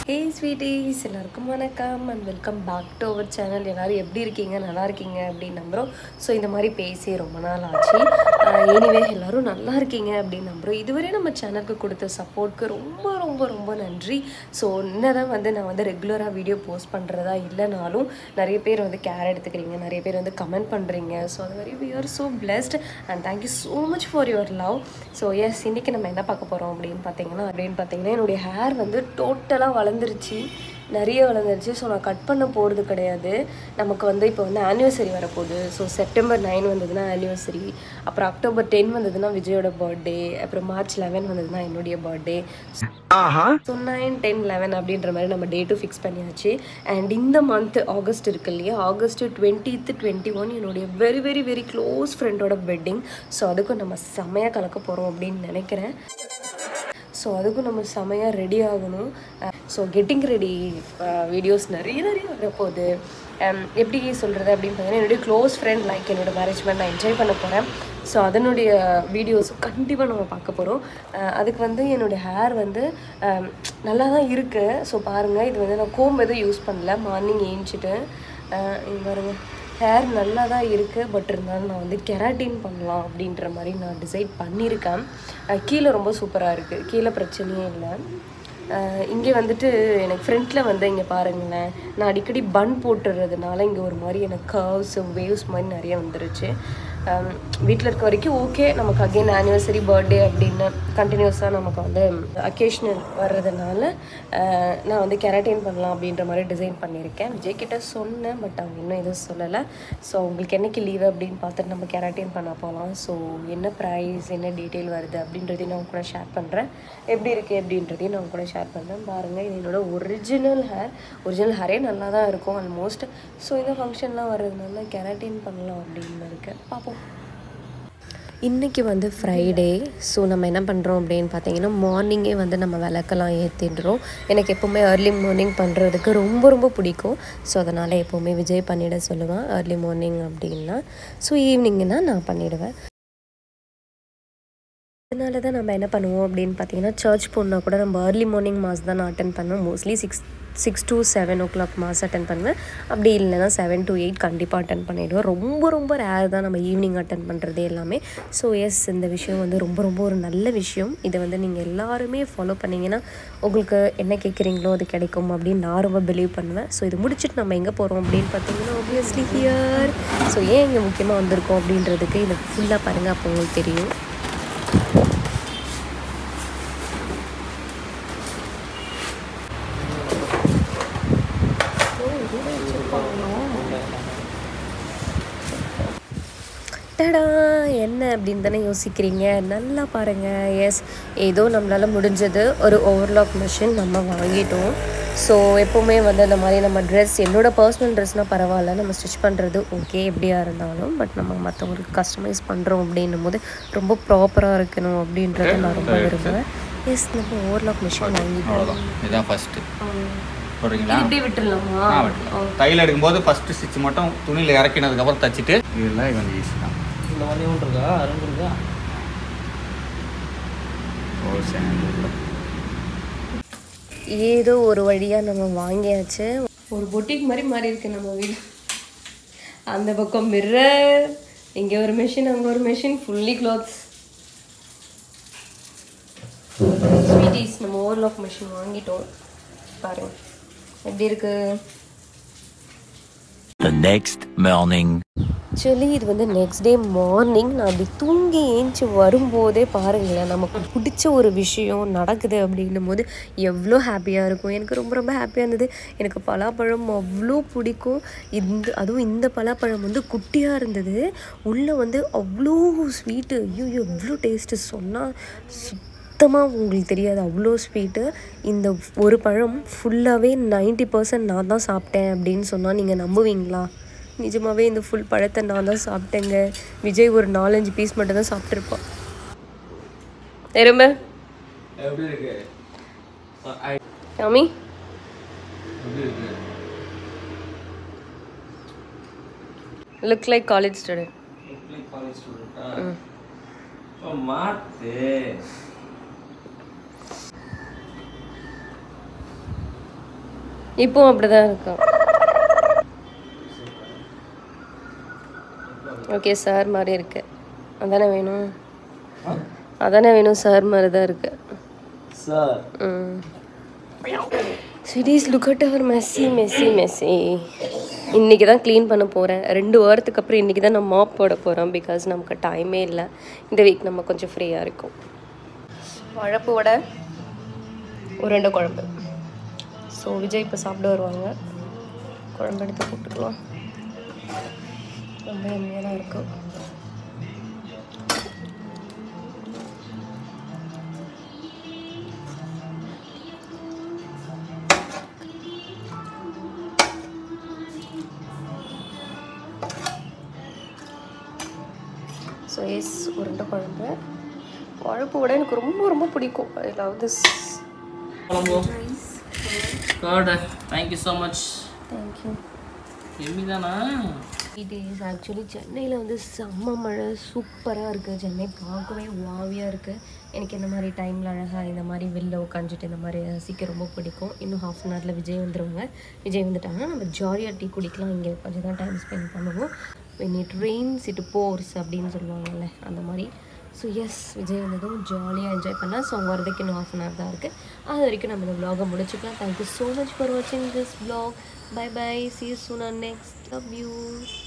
ஹே sweeties எல்லாருக்கும் வணக்கம் and welcome back to our channel எல்லோரும் எப்படி இருக்கீங்க நல்லா இருக்கீங்க அப்படின்னு நம்புகிறோம் ஸோ இந்த மாதிரி பேசி ரொம்ப நாள் ஆச்சு எனிவே எல்லோரும் நல்லா இருக்கீங்க அப்படின்னு நம்புகிறோம் இதுவரை நம்ம சேனலுக்கு கொடுத்த சப்போர்ட்க்கு ரொம்ப ரொம்ப ரொம்ப நன்றி ஸோ என்னதான் வந்து நான் வந்து ரெகுலராக வீடியோ போஸ்ட் பண்ணுறதா இல்லைனாலும் நிறைய பேர் வந்து கேர் எடுத்துக்கிறீங்க நிறைய பேர் வந்து கமெண்ட் பண்ணுறீங்க ஸோ அது வரை we are so blessed and thank you so much for your love so yes இன்றைக்கி நம்ம என்ன பார்க்க போகிறோம் அப்படின்னு பார்த்தீங்கன்னா அப்படின்னு பார்த்தீங்கன்னா என்னுடைய ஹேர் வந்து டோட்டலாக வளர்ந்துருச்சு நிறைய வளர்ந்துருச்சு ஸோ நான் கட் பண்ண போகிறது கிடையாது நமக்கு வந்து இப்போ வந்து ஆனிவர்சரி வரப்போகுது ஸோ செப்டம்பர் நைன் வந்ததுன்னா ஆனிவர்சரி அப்புறம் அக்டோபர் டென் வந்ததுன்னா விஜயோட பர்த்டே அப்புறம் மார்ச் லெவன் வந்ததுன்னா என்னுடைய birthday so nine ten eleven அப்படின்ற மாதிரி நம்ம டேட்டும் ஃபிக்ஸ் பண்ணியாச்சு அண்ட் இந்த மந்த் ஆகஸ்ட் இருக்கு இல்லையா ஆகஸ்ட் டுவெண்ட்டித்து டுவெண்ட்டி ஒன் என்னுடைய வெரி வெரி வெரி க்ளோஸ் ஃப்ரெண்டோட வெட்டிங் ஸோ அதுக்கும் நம்ம செம்மையாக கலக்க போகிறோம் அப்படின்னு நினைக்கிறேன் ஸோ அதுக்கும் நம்ம செமையாக ரெடி ஆகணும் ஸோ கெட்டிங் ரெடி வீடியோஸ் நிறைய நிறைய வரப்போகுது Um, எப்படி சொல்கிறது அப்படின்னு பார்த்தீங்கன்னா என்னுடைய க்ளோஸ் ஃப்ரெண்ட் லைக் என்னோட மேரேஜ்மெண்ட் நான் என்ஜாய் பண்ண போகிறேன் ஸோ அதனுடைய வீடியோஸ் கண்டிப்பாக நம்ம பார்க்க போகிறோம் அதுக்கு வந்து என்னுடைய ஹேர் வந்து um, நல்லா தான் இருக்குது ஸோ பாருங்கள் இது வந்து நான் கோம் எதுவும் யூஸ் பண்ணல மார்னிங் ஏஞ்சிட்டு இங்கே பாருங்க ஹேர் நல்லா தான் இருக்குது பட் இருந்தாலும் நான் வந்து கெராட்டின் பண்ணலாம் அப்படின்ற மாதிரி நான் டிசைட் பண்ணியிருக்கேன் அஹ் கீழே ரொம்ப சூப்பராக இருக்குது கீழே பிரச்சனையே இல்லை இங்கே வந்துட்டு எனக்கு ஃப்ரண்ட்டில் வந்து இங்கே பாருங்களேன் நான் அடிக்கடி பன் போட்டுறதுனால இங்கே ஒரு மாதிரி எனக்கு கர்வ்ஸ் வேவ்ஸ் மாதிரி நிறைய வந்துருச்சு வீட்டில் இருக்க வரைக்கும் ஓகே நமக்கு அகெயின் ஆனிவர்சரி பர்த்டே அப்படின்னு கண்டினியூஸாக நமக்கு வந்து அக்கேஷ்னல் வர்றதுனால அஹ், நான் வந்து கெராட்டின் பண்ணலாம் அப்படின்ற மாதிரி டிசைன் பண்ணியிருக்கேன் விஜய் கிட்ட சொன்னேன் பட் அவங்க இன்னும் எதுவும் சொல்லலை ஸோ உங்களுக்கு என்னைக்கு லீவு அப்படின்னு பார்த்துட்டு நம்ம கெராட்டின் பண்ண போகலாம் ஸோ என்ன ப்ரைஸ் என்ன டீட்டெயில் வருது அப்படின்றதையும் நான் உங்க கூட ஷேர் பண்ணுறேன் எப்படி இருக்குது அப்படின்றதையும் நான் உங்க கூட ஷேர் பண்ணுறேன் பாருங்கள் இது என்னோட ஒரிஜினல் ஹேர் ஒரிஜினல் ஹேரே நல்லா தான் இருக்கும் ஆல்மோஸ்ட் ஸோ இந்த ஃபங்க்ஷன்லாம் வர்றதுனால கெராட்டின் பண்ணலாம் அப்படின்னு இருக்கேன் பார்ப்போம் இன்றைக்கி வந்து ஃப்ரைடே ஸோ நம்ம என்ன பண்ணுறோம் அப்படின்னு பார்த்தீங்கன்னா மார்னிங்கே வந்து நம்ம விளக்கெல்லாம் ஏற்றிடுறோம் எனக்கு எப்போவுமே ஏர்லி மார்னிங் பண்ணுறதுக்கு ரொம்ப ரொம்ப பிடிக்கும் ஸோ அதனால் எப்போவுமே விஜய் பண்ணிட சொல்லுவேன் ஏர்லி மார்னிங் அப்படின்னா ஸோ ஈவினிங்னா நான் பண்ணிடுவேன் அதனால தான் நம்ம என்ன பண்ணுவோம் அப்படின்னு பார்த்தீங்கன்னா சர்ச் போனால் கூட நம்ம ஏர்லி மார்னிங் மாஸ் தான் நான் அட்டன் பண்ணுவேன் mostly six six to seven o'clock mass attend பண்ணுவேன் அப்படி இல்லைன்னா செவன் டு எயிட் கண்டிப்பாக அட்டன் பண்ணிவிடுவேன் ரொம்ப ரொம்ப ரேர் தான் நம்ம ஈவினிங் அட்டன் பண்ணுறது எல்லாமே ஸோ எஸ் இந்த விஷயம் வந்து ரொம்ப ரொம்ப ஒரு நல்ல விஷயம் இதை வந்து நீங்கள் எல்லாருமே ஃபாலோ பண்ணிங்கன்னா உங்களுக்கு என்ன கேட்குறீங்களோ அது கிடைக்கும் அப்படின்னு நான் ரொம்ப பிலீவ் பண்ணுவேன் ஸோ இது முடிச்சுட்டு நம்ம எங்கே போகிறோம் அப்படின்னு பார்த்தீங்கன்னா ஆப்வியஸ்லி ஹியர் ஸோ ஏன் இங்கே முக்கியமாக வந்திருக்கோம் அப்படின்றதுக்கு இதை ஃபுல்லாக பாருங்கள் அப்போ உங்களுக்கு தெரியும் டடா என்ன அப்படின்னு தானே யோசிக்கிறீங்க நல்லா பாருங்கள் எஸ் ஏதோ நம்மளால் முடிஞ்சது ஒரு ஓவர்லாக் மிஷின் நம்ம வாங்கிட்டோம் ஸோ எப்போவுமே வந்து அந்த மாதிரி நம்ம ட்ரெஸ் என்னோட பர்சனல் ட்ரெஸ்னால் பரவாயில்ல நம்ம ஸ்டிச் பண்ணுறது ஓகே எப்படியா இருந்தாலும் பட் நம்ம மற்றவங்களுக்கு கஸ்டமைஸ் பண்ணுறோம் அப்படின்னும் போது ரொம்ப ப்ராப்பராக இருக்கணும் அப்படின்றத நான் ரொம்ப விரும்புவேன் எஸ் நம்ம ஓவர்லாக் மிஷின் வாங்கிட்டோம் அவ்வளோதான் இதுதான் ஃபஸ்ட்டு போடுறீங்களா இப்படி விட்டுடலாமா ஆ வெட்டலாம் தையல் எடுக்கும்போது ஃபஸ்ட்டு ஸ்டிச் மட்டும் துணியில் இறக்கினதுக்கப்புறம் தச்சுட்டு இதெல்லாம் கொஞ்சம் ஈஸி தான் இந்த ஒன்றே ஒன்று இருக்கா ரெண்டு இருக்கா ஓ சரி ஏதோ ஒரு வழியாக நம்ம வாங்கியாச்சு ஒரு பொட்டிக் மாதிரி மாறி இருக்கு நம்ம வீடு அந்த பக்கம் மிரர் இங்கே ஒரு மெஷின் அங்கே ஒரு மெஷின் ஃபுல்லி க்ளாத்ஸ் ஸ்வீட்டிஸ் நம்ம ஓவர்லாக் மிஷின் வாங்கிட்டோம் பாருங்க எப்படி இருக்கு The next morning. ஆக்சுவலி இது வந்து நெக்ஸ்ட் டே மார்னிங் நான் அப்படி தூங்கி ஏஞ்சி வரும்போதே பாருங்களேன் நமக்கு பிடிச்ச ஒரு விஷயம் நடக்குது அப்படின்னும் போது எவ்வளோ ஹாப்பியாக இருக்கும் எனக்கு ரொம்ப ரொம்ப ஹாப்பியாக இருந்தது எனக்கு பலாப்பழம் அவ்வளோ பிடிக்கும் இந்த அதுவும் இந்த பலாப்பழம் வந்து குட்டியாக இருந்தது உள்ளே வந்து அவ்வளோ ஸ்வீட்டு ஐயோ எவ்வளோ டேஸ்ட்டு சொன்னால் சுத்தமாக உங்களுக்கு தெரியாது அவ்வளோ ஸ்வீட்டு இந்த ஒரு பழம் ஃபுல்லாகவே 90% பர்சன்ட் நான் தான் சாப்பிட்டேன் அப்படின்னு சொன்னால் நீங்கள் நம்புவீங்களா நிஜமாவே இந்த ஃபுல் பழத்தை நான் தான் சாப்பிட்டேங்க விஜய் ஒரு நாலஞ்சு பீஸ் மட்டும் தான் சாப்பிட்ருப்பான் எறும்ப எப்படி இருக்கு யாமி எப்படி இருக்கு look like college student college ஸ்டூடெண்ட்டா மாத்து இப்போவும் அப்படிதான் இருக்கும் ஓகே சார் மாதிரி இருக்கு அதானே வேணும் அதானே வேணும் சார் மாதிரி தான் இருக்கு சார் ம் sweeties look at our messy messy messy இன்றைக்கி தான் க்ளீன் பண்ண போகிறேன் ரெண்டு வாரத்துக்கு அப்புறம் இன்றைக்கி தான் நான் மாப் போட போகிறோம் பிகாஸ் நமக்கு டைமே இல்லை இந்த வீக் நம்ம கொஞ்சம் ஃப்ரீயாக இருக்கும் வழப்பு வடை உருண்டை குழம்பு ஸோ விஜய் இப்போ சாப்பிட வருவாங்க குழம்பு எடுத்து போட்டுக்கலாம் ரொம்ப எம்மையாக தான் இருக்கும் ஸோ எஸ் உருண்டை குழம்பு குழம்பு விட எனக்கு ரொம்ப ரொம்ப பிடிக்கும் அதாவது god thank you so much thank you Emmy தானா இட் இஸ் ஆக்சுவலி சென்னையில் வந்து செம்ம மழை சூப்பராக இருக்குது சென்னை பார்க்கவே வாவியாக இருக்குது எனக்கு இந்த மாதிரி டைமில் அழகாக இந்த மாதிரி வெளில உட்காந்துட்டு இந்த மாதிரி ரசிக்க ரொம்ப பிடிக்கும் இன்னும் ஹாஃப் அன் ஹவரில் விஜய் வந்துடுவாங்க விஜய் வந்துட்டாங்கன்னா நம்ம ஜாலியாக டீ குடிக்கலாம் இங்கே கொஞ்சம் தான் டைம் ஸ்பெண்ட் பண்ணுவோம் when it rains it pours அப்படின்னு சொல்லுவாங்கல்ல அந்த மாதிரி ஸோ எஸ் விஜய் வந்ததும் ஜாலியாக என்ஜாய் பண்ணலாம் ஸோ அவங்க வரதுக்கு இன்னும் ஹாஃப் அன் ஹவர் தான் இருக்குது அது வரைக்கும் நம்ம இந்த vlog-அ முடிச்சுக்கலாம் தேங்க்யூ ஸோ மச் ஃபார் வாட்சிங் this vlog bye bye see soon next love you